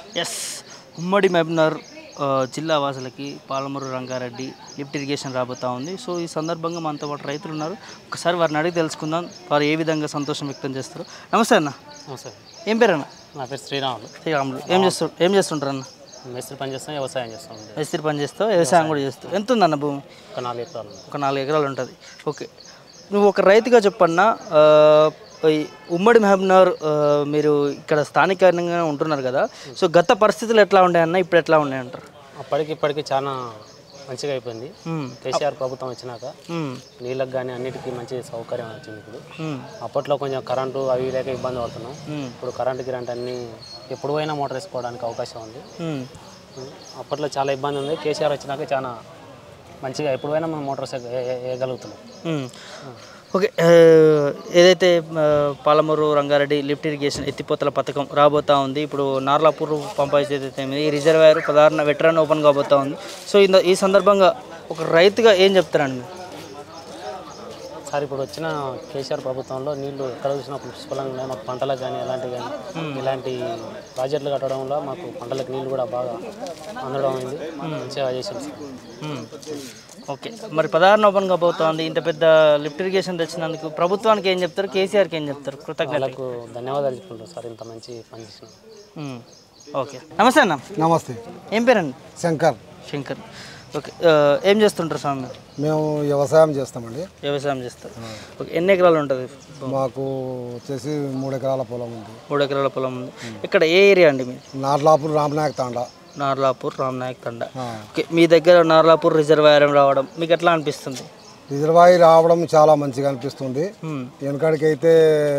Yes ఉమ్మడి మహబూబ్నగర్ ఆ, జిల్లా వాసులకి పాలమూరు రంగారెడ్డి లిఫ్ట్ ఇరిగేషన్ రాబోతా ఉంది సో ఈ సందర్భంగా మనతో పాటు రైతులు ఉన్నారు ఒకసారి వారిని అడిగి తెలుసుకుందాం వారు ఏ విధంగా సంతోషం వ్యక్తం చేస్తారు నమస్తే అన్న సార్ ఏం పేరు అన్న నా పేరు శ్రీరాములు శ్రీరాములు ఏం చేస్తు ఏం చేస్తుంటారు అన్న మేస్త్రి పని చేస్తాం వ్యవసాయం చేస్తాం మేస్త్రి పని చేస్తావు వ్యవసాయం కూడా చేస్తావు ఎంత ఉందన్న భూమి ఒక నాలుగు ఎకరాలు ఉంది. ఒక నాలుగు ఎకరాలు ఉంటుంది ఓకే నువ్వు ఒక రైతుగా చెప్పన్నా ఆ, ఈ ఉమ్మడి మహబూబ్నగర్ ఆ, మీరు ఇక్కడ స్థానికంగా ఉంటున్నారు కదా సో గత పరిస్థితులు ఎట్లా ఉన్నాయన్న ఇప్పుడు ఎట్లా ఉన్నాయంటారు అప్పటికి ఇప్పటికి చాలా మంచిగా అయిపోయింది మ్మ్. కేసీఆర్ ప్రభుత్వం వచ్చినాక మ్మ్. నీళ్ళకి కానీ అన్నిటికీ మంచి సౌకర్యం వచ్చింది ఇప్పుడు మ్మ్. అప్పట్లో కొంచెం కరెంటు అవి లేక ఇబ్బంది పడుతున్నాం మ్మ్. ఇప్పుడు కరెంటు గిరంట్ అన్నీ ఎప్పుడు పోయినా మోటార్ వేసుకోవడానికి అవకాశం ఉంది మ్మ్. మ్మ్. అప్పట్లో చాలా ఇబ్బంది ఉంది కేసీఆర్ వచ్చినాక చాలా మంచిగా ఎప్పుడు పోయినా మనం మోటార్స్ వేయగలుగుతున్నాం మ్మ్. ఓకే ఆ, ఏదైతే ఆ, పాలమూరు రంగారెడ్డి లిఫ్ట్ ఇరిగేషన్ ఎత్తిపోతల పథకం రాబోతా ఉంది ఇప్పుడు నార్లాపూర్ పంపాయితీ ఏదైతే ఉంది, ఈ రిజర్వాయర్ ప్రధాన వెటరన్ ఓపెన్ కాబోతా ఉంది సో ఇంద ఈ సందర్భంగా ఒక రైతుగా ఏం చెప్తారండి మీరు సార్ ఇప్పుడు వచ్చిన కేసీఆర్ ప్రభుత్వంలో నీళ్లు ఎక్కడ చూసినా పుష్కలంగా ఉన్నాయి మాకు పంటలకు కానీ ఎలాంటివి కానీ ఇలాంటి ప్రాజెక్టులు కట్టడం వల్ల మాకు పంటలకు నీళ్లు కూడా బాగా అందడం అయింది మంచిగా చేసింది సార్ మ్మ్. ఓకే మరి ప్రధాన ఓపెన్ కాబోతోంది ఇంత పెద్ద లిఫ్ట్ ఇరిగేషన్ తెచ్చినందుకు ప్రభుత్వానికి ఏం చెప్తారు కేసీఆర్కి ఏం చెప్తారు కృతజ్ఞత వాళ్ళకు ధన్యవాదాలు చెప్పుకుంటాం సార్ ఇంత మంచి పని చేసిన మ్మ్. ఓకే నమస్తే అన్న నమస్తే ఏం పేరండి శంకర్ శంకర్ ఓకే ఆ, ఏం చేస్తుంటారు స్వామి మీరు? మేము వ్యవసాయం చేస్తామండి వ్యవసాయం చేస్తారు ఓకే ఎన్ని ఎకరాలు ఉంటుంది మాకు వచ్చేసి మూడు ఎకరాల పొలం ఉంది మూడు ఎకరాల పొలం ఉంది ఇక్కడ ఏ ఏరియా అండి మీరు నార్లాపూర్ రామనాయక్ తాండా నార్లాపూర్ రామ్నాయక్ తండ ఆ. ఓకే మీ దగ్గర నార్లాపూర్ రిజర్వాయర్ రావడం మీకు ఎట్లా అనిపిస్తుంది రిజర్వాయి రావడం చాలా మంచిగా అనిపిస్తుంది మ్మ్. వెనకడికైతే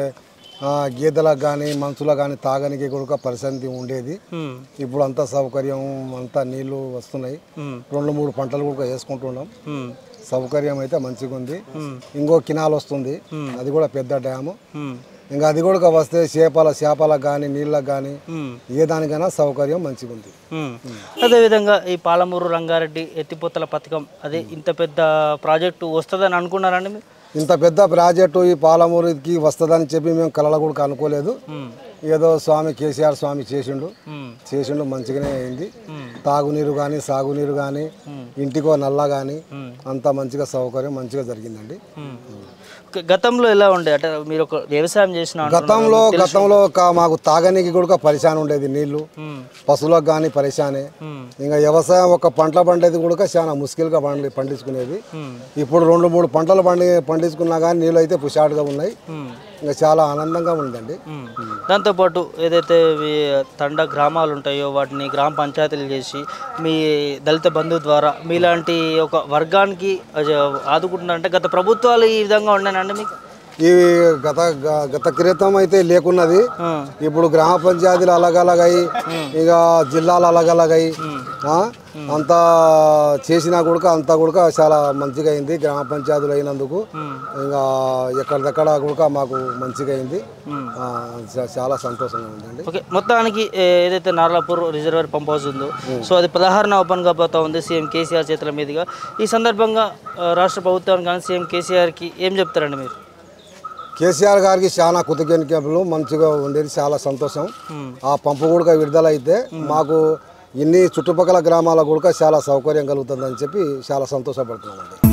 ఆ, గేదెలకు కానీ మనుషులకు కానీ తాగనికి కూడా పరిస్థితి ఉండేది మ్మ్. ఇప్పుడు అంతా సౌకర్యం అంతా నీళ్లు వస్తున్నాయి మ్మ్. రెండు మూడు పంటలు కూడా వేసుకుంటున్నాం మ్మ్. సౌకర్యం అయితే మంచిగా ఉంది మ్మ్. ఇంకో కినాల్ వస్తుంది అది కూడా పెద్ద డ్యాము మ్మ్. ఇంకా అది కూడా వస్తే చేపల చేపలకు కానీ నీళ్ళకు కానీ మ్మ్. ఏ దానికైనా సౌకర్యం మంచిగా ఉంది మ్మ్. అదేవిధంగా ఈ పాలమూరు రంగారెడ్డి ఎత్తిపోతల పథకం అదే ఇంత పెద్ద ప్రాజెక్టు వస్తుందని అనుకున్నారండి మీరు ఇంత పెద్ద ప్రాజెక్టు ఈ పాలమూరుకి వస్తుందని చెప్పి మేము కళలో కూడా అనుకోలేదు మ్మ్. ఏదో స్వామి కేసీఆర్ స్వామి చేసిండు మ్మ్. చేసిండు మంచిగానే అయింది మ్మ్. తాగునీరు కానీ సాగునీరు కానీ మ్మ్. ఇంటికో నల్ల కానీ మ్మ్. అంతా మంచిగా సౌకర్యం మంచిగా జరిగిందండి మ్మ్. ఓకే, గతంలో ఎలా ఉండే అంటే మీరు ఒక వ్యవసాయం చేసిన అంటున్నారు. గతంలో గతంలో ఒక మాకు తాగనీకి కూడా పరిశాన్ ఉండేది నీళ్లు మ్మ్. పశువులకు కానీ పరిశానే మ్మ్. ఇంకా వ్యవసాయం ఒక పంటల పండేది కూడా చాలా ముష్కిల్గా పండి పండించుకునేది మ్మ్. ఇప్పుడు రెండు మూడు పంటలు పండి పండించుకున్నా కానీ నీళ్ళు అయితే పుషాటుగా ఉన్నాయి మ్మ్. ఇంకా చాలా ఆనందంగా ఉందండి మ్మ్. దాంతోపాటు ఏదైతే ఈ తండ గ్రామాలు ఉంటాయో వాటిని గ్రామ పంచాయతీలు చేసి మీ దళిత బంధువు ద్వారా మీలాంటి ఒక వర్గానికి అది ఆదుకుంటున్నారంటే గత ప్రభుత్వాలు ఈ విధంగా ఉండేనండి మీకు ఇవి గత గ- గత క్రితం అయితే లేకున్నది ఆ. ఇప్పుడు గ్రామ పంచాయతీలు అలగలగాయి ఇక జిల్లాలు అలగలగాయి ఆ? అంతా చేసినా కూడా అంతా కూడా చాలా మంచిగా అయింది గ్రామ పంచాయతీలు అయినందుకు మ్మ్. ఇంకా ఎక్కడిదక్కడ కూడా మాకు మంచిగా అయింది మ్మ్. ఆ, చా- చాలా సంతోషంగా ఉందండి ఓకే మొత్తానికి ఏ- ఏదైతే నార్లాపూర్ రిజర్వేర్ పంప్ హౌస్ ఉందో సో అది పదహారున ఓపెన్ కాబోతా ఉంది సీఎం కేసీఆర్ చేతుల మీదుగా ఈ సందర్భంగా ఆ, రాష్ట్ర ప్రభుత్వానికి కానీ సీఎం కేసీఆర్కి ఏం చెప్తారండి మీరు కేసీఆర్ గారికి చాలా కృతజ్ఞతలు మంచిగా ఉండేది చాలా సంతోషం మ్మ్. ఆ పంపు కూడా విడుదల అయితే మాకు ఇన్ని చుట్టుపక్కల గ్రామాల కూడా చాలా సౌకర్యం కలుగుతుందని చెప్పి చాలా సంతోషపడుతున్నామండి